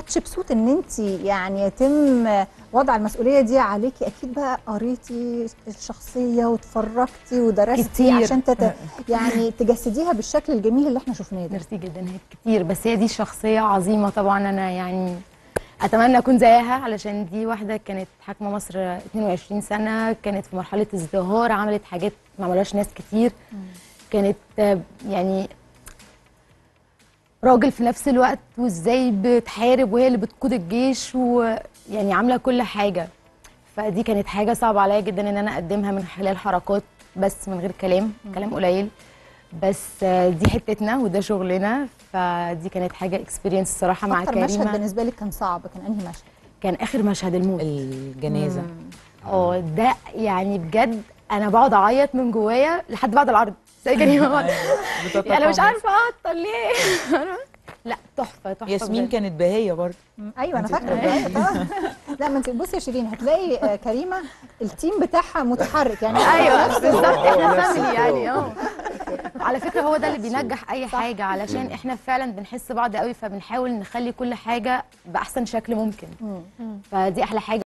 حتشبسوت ان انت يعني يتم وضع المسؤوليه دي عليكي اكيد بقى قريتي الشخصيه وتفرجتي ودرستي كتير. عشان تت... يعني تجسديها بالشكل الجميل اللي احنا شفناه ده ميرسي جدا هي كتير بس هي دي شخصيه عظيمه طبعا انا يعني اتمنى اكون زيها علشان دي واحده كانت حاكمه مصر 22 سنه كانت في مرحله ازدهار عملت حاجات ما عملهاش ناس كتير كانت آه، يعني راجل في نفس الوقت وازاي بتحارب وهي اللي بتقود الجيش ويعني عامله كل حاجه فدي كانت حاجه صعبه عليا جدا ان انا اقدمها من خلال حركات بس من غير كلام كلام قليل بس آه، دي حتتنا وده شغلنا فدي كانت حاجه اكسبيرينس الصراحه مع اكتر مشهد كريمه بالنسبه لك كان صعب كان انهي مشهد كان اخر مشهد الموت الجنازه اه ده يعني بجد انا بقعد اعيط من جوايا لحد بعد العرض زي كريمه بقعد- انا مش عارفه اعطل ليه لا تحفه تحفه ياسمين بجد. كانت بهيه برضه مم، ايوه انا أنت فاكره بتقولي. ده طبعاً. لا ما انت بصي يا شيرين هتلاقي آه، كريمه التيم بتاعها متحرك يعني ايوه نفس- بالظبط احنا نفس فاميلي يعني الجو. اه على فكره هو ده اللي بينجح اي حاجه علشان احنا فعلا بنحس بعض قوي فبنحاول نخلي كل حاجه باحسن شكل ممكن فدي احلى حاجه